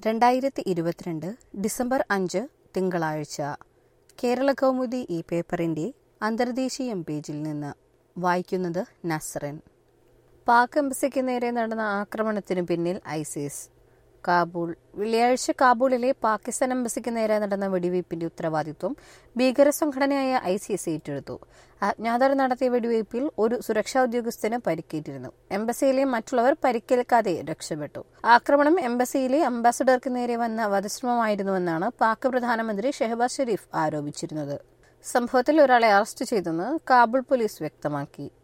രണ്ടായിരത്തി ഇരുപത്തിരണ്ട് ഡിസംബർ അഞ്ച് തിങ്കളാഴ്ച കേരള കൗമുദി ഈ പേപ്പറിന്റെ അന്തർദേശീയം പേജിൽ നിന്ന് വായിക്കുന്നത് നസ്രൻ പാക് എംബസിക്ക് നേരെ നടന്ന ആക്രമണത്തിനു പിന്നിൽ ഐസിസ് കാബൂൾ വെള്ളിയാഴ്ച കാബൂളിലെ പാകിസ്ഥാൻ എംബസിക്ക് നേരെ നടന്ന വെടിവയ്പിന്റെ ഉത്തരവാദിത്വം ഭീകര സംഘടനയായ ഐസിസ് ഏറ്റെടുത്തു അജ്ഞാതർ നടത്തിയ വെടിവയ്പിൽ ഒരു സുരക്ഷാ ഉദ്യോഗസ്ഥന് പരിക്കേറ്റിരുന്നു എംബസിയിലെ മറ്റുള്ളവർ പരിക്കേൽക്കാതെ രക്ഷപ്പെട്ടു ആക്രമണം എംബസിയിലെ അംബാസഡർക്ക് നേരെ വന്ന വധശ്രമമായിരുന്നുവെന്നാണ് പാക് പ്രധാനമന്ത്രി ഷെഹബാസ് ഷെരീഫ് ആരോപിച്ചിരുന്നത് സംഭവത്തിൽ ഒരാളെ അറസ്റ്റ് ചെയ്തെന്ന് കാബൂൾ പോലീസ് വ്യക്തമാക്കി